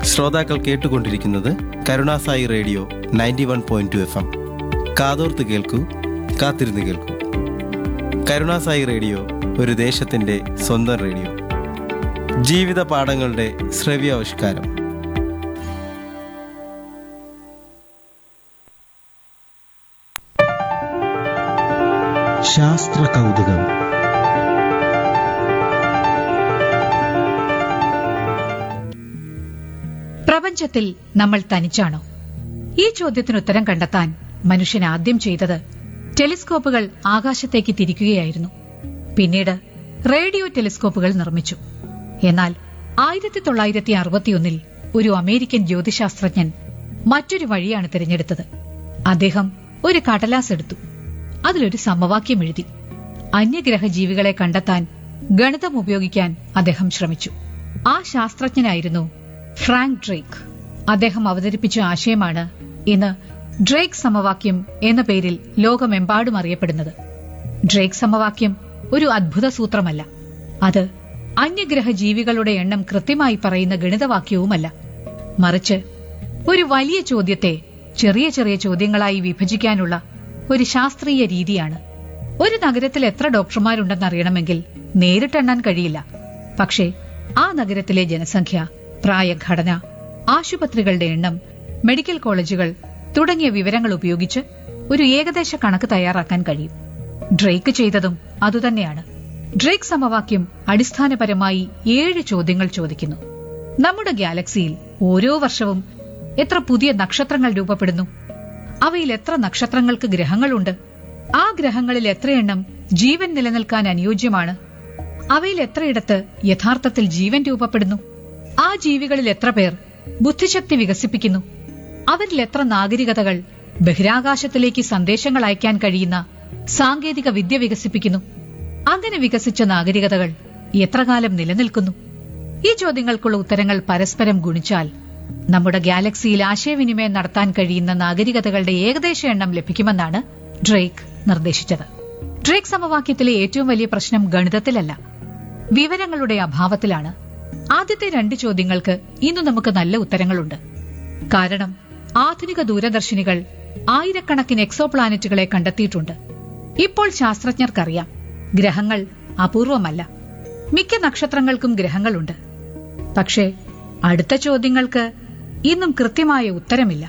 ശ്രോതാക്കൾ കേട്ടുകൊണ്ടിരിക്കുന്നത് Karunasai radio ninety one point two F M കാതോർത്ത് കേൾക്കൂ കാത്തിരുന്ന് കേൾക്കൂ കരുണാസായി റേഡിയോ ഒരു ദേശത്തിൻ്റെ സ്വന്തം റേഡിയോ ജീവിത പാഠങ്ങളുടെ ശ്രവ്യാവിഷ്കാരം ശാസ്ത്ര കൗതുകം പ്രപഞ്ചത്തിൽ നമ്മൾ തനിച്ചാണോ ഈ ചോദ്യത്തിന് ഉത്തരം കണ്ടെത്താൻ മനുഷ്യൻ ആദ്യം ചെയ്തത് ടെലിസ്കോപ്പുകൾ ആകാശത്തേക്ക് തിരിക്കുകയായിരുന്നു പിന്നീട് റേഡിയോ ടെലിസ്കോപ്പുകൾ നിർമ്മിച്ചു എന്നാൽ ആയിരത്തി തൊള്ളായിരത്തി അറുപത്തിയൊന്നിൽ ഒരു അമേരിക്കൻ ജ്യോതിശാസ്ത്രജ്ഞൻ മറ്റൊരു വഴിയാണ് തിരഞ്ഞെടുത്തത് അദ്ദേഹം ഒരു കടലാസ് എടുത്തു അതിലൊരു സമവാക്യം എഴുതി അന്യഗ്രഹ ജീവികളെ കണ്ടെത്താൻ ഗണിതം ഉപയോഗിക്കാൻ അദ്ദേഹം ശ്രമിച്ചു ആ ശാസ്ത്രജ്ഞനായിരുന്നു ഫ്രാങ്ക് ഡ്രേക്ക് അദ്ദേഹം അവതരിപ്പിച്ച ആശയമാണ് ഇന്ന് ഡ്രേക്ക് സമവാക്യം എന്ന പേരിൽ ലോകമെമ്പാടും അറിയപ്പെടുന്നത് ഡ്രേക്ക് സമവാക്യം ഒരു അത്ഭുത സൂത്രമല്ല അത് അന്യഗ്രഹ ജീവികളുടെ എണ്ണം കൃത്യമായി പറയുന്ന ഗണിതവാക്യവുമല്ല മറിച്ച് ഒരു വലിയ ചോദ്യത്തെ ചെറിയ ചെറിയ ചോദ്യങ്ങളായി വിഭജിക്കാനുള്ള ഒരു ശാസ്ത്രീയ രീതിയാണ് ഒരു നഗരത്തിൽ എത്ര ഡോക്ടർമാരുണ്ടെന്നറിയണമെങ്കിൽ നേരിട്ടെണ്ണാൻ കഴിയില്ല പക്ഷേ ആ നഗരത്തിലെ ജനസംഖ്യ പ്രായഘടന ആശുപത്രികളുടെ എണ്ണം മെഡിക്കൽ കോളേജുകൾ തുടങ്ങിയ വിവരങ്ങൾ ഉപയോഗിച്ച് ഒരു ഏകദേശ കണക്ക് തയ്യാറാക്കാൻ കഴിയും ഡ്രേക്ക് ചെയ്തതും അതുതന്നെയാണ് ഡ്രേക്ക് സമവാക്യം അടിസ്ഥാനപരമായി ഏഴ് ചോദ്യങ്ങൾ ചോദിക്കുന്നു നമ്മുടെ ഗാലക്സിയിൽ ഓരോ വർഷവും എത്ര പുതിയ നക്ഷത്രങ്ങൾ രൂപപ്പെടുന്നു അവയിൽ എത്ര നക്ഷത്രങ്ങൾക്ക് ഗ്രഹങ്ങളുണ്ട് ആ ഗ്രഹങ്ങളിൽ എത്രയെണ്ണം ജീവൻ നിലനിൽക്കാൻ അനുയോജ്യമാണ് അവയിൽ എത്രയിടത്ത് യഥാർത്ഥത്തിൽ ജീവൻ രൂപപ്പെടുന്നു ആ ജീവികളിൽ എത്ര പേർ ബുദ്ധിശക്തി വികസിപ്പിക്കുന്നു അവരിൽ എത്ര നാഗരികതകൾ ബഹിരാകാശത്തിലേക്ക് സന്ദേശങ്ങൾ അയക്കാൻ കഴിയുന്ന സാങ്കേതിക വിദ്യ വികസിപ്പിക്കുന്നു അങ്ങനെ വികസിച്ച നാഗരികതകൾ എത്ര കാലം നിലനിൽക്കുന്നു ഈ ചോദ്യങ്ങൾക്കുള്ള ഉത്തരങ്ങൾ പരസ്പരം ഗുണിച്ചാൽ നമ്മുടെ ഗാലക്സിയിൽ ആശയവിനിമയം നടത്താൻ കഴിയുന്ന നാഗരികതകളുടെ ഏകദേശ എണ്ണം ലഭിക്കുമെന്നാണ് ഡ്രേക്ക് നിർദ്ദേശിച്ചത് ഡ്രേക്ക് സമവാക്യത്തിലെ ഏറ്റവും വലിയ പ്രശ്നം ഗണിതത്തിലല്ല വിവരങ്ങളുടെ അഭാവത്തിലാണ് ആദ്യത്തെ രണ്ട് ചോദ്യങ്ങൾക്ക് ഇന്ന് നമുക്ക് നല്ല ഉത്തരങ്ങളുണ്ട് കാരണം ആധുനിക ദൂരദർശിനികൾ ആയിരക്കണക്കിന് എക്സോപ്ലാനറ്റുകളെ കണ്ടെത്തിയിട്ടുണ്ട് ഇപ്പോൾ ശാസ്ത്രജ്ഞർക്കറിയാം ഗ്രഹങ്ങൾ അപൂർവമല്ല മിക്ക നക്ഷത്രങ്ങൾക്കും ഗ്രഹങ്ങളുണ്ട് പക്ഷേ അടുത്ത ചോദ്യങ്ങൾക്ക് ഇന്നും കൃത്യമായ ഉത്തരമില്ല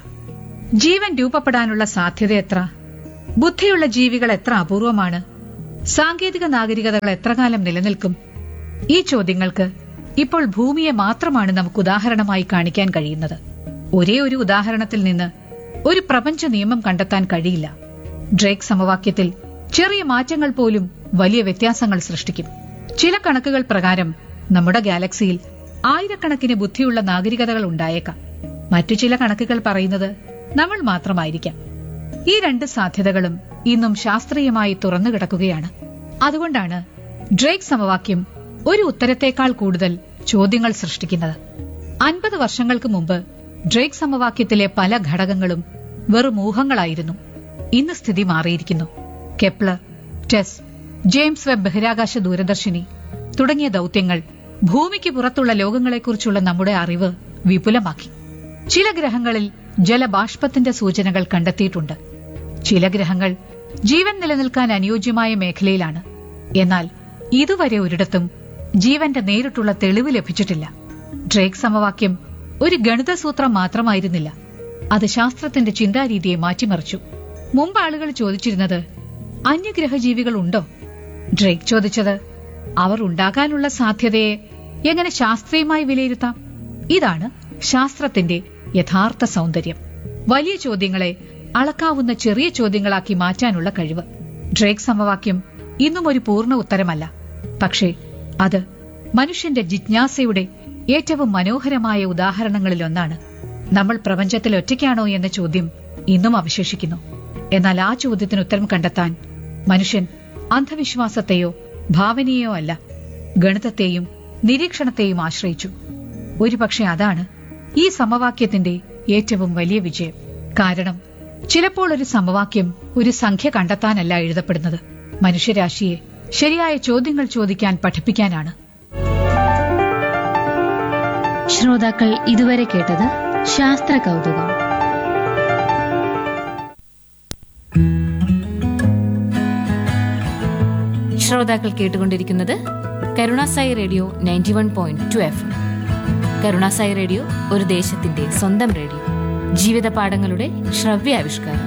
ജീവൻ രൂപപ്പെടാനുള്ള സാധ്യത എത്ര ബുദ്ധിയുള്ള ജീവികൾ എത്ര അപൂർവമാണ് സാങ്കേതിക നാഗരികതകൾ എത്ര കാലം നിലനിൽക്കും ഈ ചോദ്യങ്ങൾക്ക് ഇപ്പോൾ ഭൂമിയെ മാത്രമാണ് നമുക്ക് ഉദാഹരണമായി കാണിക്കാൻ കഴിയുന്നത് ഒരേ ഒരു ഉദാഹരണത്തിൽ നിന്ന് ഒരു പ്രപഞ്ച നിയമം കണ്ടെത്താൻ കഴിയില്ല ഡ്രേക്ക് സമവാക്യത്തിൽ ചെറിയ മാറ്റങ്ങൾ പോലും വലിയ വ്യത്യാസങ്ങൾ സൃഷ്ടിക്കും ചില കണക്കുകൾ പ്രകാരം നമ്മുടെ ഗാലക്സിയിൽ ആയിരക്കണക്കിന് ബുദ്ധിയുള്ള നാഗരികതകൾ ഉണ്ടായേക്കാം മറ്റു ചില കണക്കുകൾ പറയുന്നത് നമ്മൾ മാത്രമായിരിക്കാം ഈ രണ്ട് സാധ്യതകളും ഇന്നും ശാസ്ത്രീയമായി തുറന്നു കിടക്കുകയാണ് അതുകൊണ്ടാണ് ഡ്രേക്ക് സമവാക്യം ഒരു ഉത്തരത്തേക്കാൾ കൂടുതൽ ചോദ്യങ്ങൾ സൃഷ്ടിക്കുന്നത് അൻപത് വർഷങ്ങൾക്ക് മുമ്പ് ഡ്രേക്ക് സമവാക്യത്തിലെ പല ഘടകങ്ങളും വെറും ഊഹങ്ങളായിരുന്നു ഇന്ന് സ്ഥിതി മാറിയിരിക്കുന്നു കെപ്ലർ ടെസ് ജെയിംസ് വെബ് ബഹിരാകാശ ദൂരദർശിനി തുടങ്ങിയ ദൌത്യങ്ങൾ ഭൂമിക്ക് പുറത്തുള്ള ലോകങ്ങളെക്കുറിച്ചുള്ള നമ്മുടെ അറിവ് വിപുലമാക്കി ചില ഗ്രഹങ്ങളിൽ ജലബാഷ്പത്തിന്റെ സൂചനകൾ കണ്ടെത്തിയിട്ടുണ്ട് ചില ഗ്രഹങ്ങൾ ജീവൻ നിലനിൽക്കാൻ അനുയോജ്യമായ മേഖലയിലാണ് എന്നാൽ ഇതുവരെ ഒരിടത്തും ജീവന്റെ നേരിട്ടുള്ള തെളിവ് ലഭിച്ചിട്ടില്ല ഡ്രേക്ക് സമവാക്യം ഒരു ഗണിതസൂത്രം മാത്രമായിരുന്നില്ല അത് ശാസ്ത്രത്തിന്റെ ചിന്താരീതിയെ മാറ്റിമറിച്ചു മുമ്പ് ആളുകൾ ചോദിച്ചിരുന്നത് അന്യഗ്രഹജീവികൾ ഉണ്ടോ ഡ്രേക്ക് ചോദിച്ചത് അവർ ഉണ്ടാകാനുള്ള സാധ്യതയെ എങ്ങനെ ശാസ്ത്രീയമായി വിലയിരുത്താം ഇതാണ് ശാസ്ത്രത്തിന്റെ യഥാർത്ഥ സൗന്ദര്യം വലിയ ചോദ്യങ്ങളെ അളക്കാവുന്ന ചെറിയ ചോദ്യങ്ങളാക്കി മാറ്റാനുള്ള കഴിവ് ഡ്രേക്ക് സമവാക്യം ഇന്നും ഒരു പൂർണ്ണ ഉത്തരമല്ല പക്ഷേ അത് മനുഷ്യന്റെ ജിജ്ഞാസയുടെ ഏറ്റവും മനോഹരമായ ഉദാഹരണങ്ങളിലൊന്നാണ് നമ്മൾ പ്രപഞ്ചത്തിൽ ഒറ്റയ്ക്കാണോ എന്ന ചോദ്യം ഇന്നും അവശേഷിക്കുന്നു എന്നാൽ ആ ചോദ്യത്തിന് ഉത്തരം കണ്ടെത്താൻ മനുഷ്യൻ അന്ധവിശ്വാസത്തെയോ ഭാവനയെയോ അല്ല ഗണിതത്തെയും നിരീക്ഷണത്തെയും ആശ്രയിച്ചു ഒരുപക്ഷെ അതാണ് ഈ സമവാക്യത്തിന്റെ ഏറ്റവും വലിയ വിജയം കാരണം ചിലപ്പോൾ ഒരു സമവാക്യം ഒരു സംഖ്യ കണ്ടെത്താനല്ല എഴുതപ്പെടുന്നത് മനുഷ്യരാശിയെ ശരിയായ ചോദ്യങ്ങൾ ചോദിക്കാൻ പഠിപ്പിക്കാനാണ് ശ്രോതാക്കൾ ഇതുവരെ കേട്ടത് ശാസ്ത്ര കൗതുകം ശ്രോതാക്കൾ കേട്ടുകൊണ്ടിരിക്കുന്നത് Karunasai radio ninety one point two F Karunasai radio ഒരു ദേശത്തിന്റെ സ്വന്തം റേഡിയോ ജീവിത പാഠങ്ങളുടെ ശ്രവ്യാവിഷ്കാരം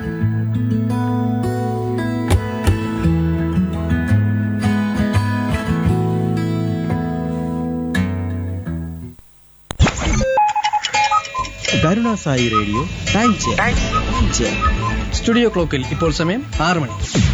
കരുണാസായി റേഡിയോ ടൈം ചെയർ സ്റ്റുഡിയോ ക്ലോക്കിൽ ഇപ്പോൾ സമയം ആറ് മണി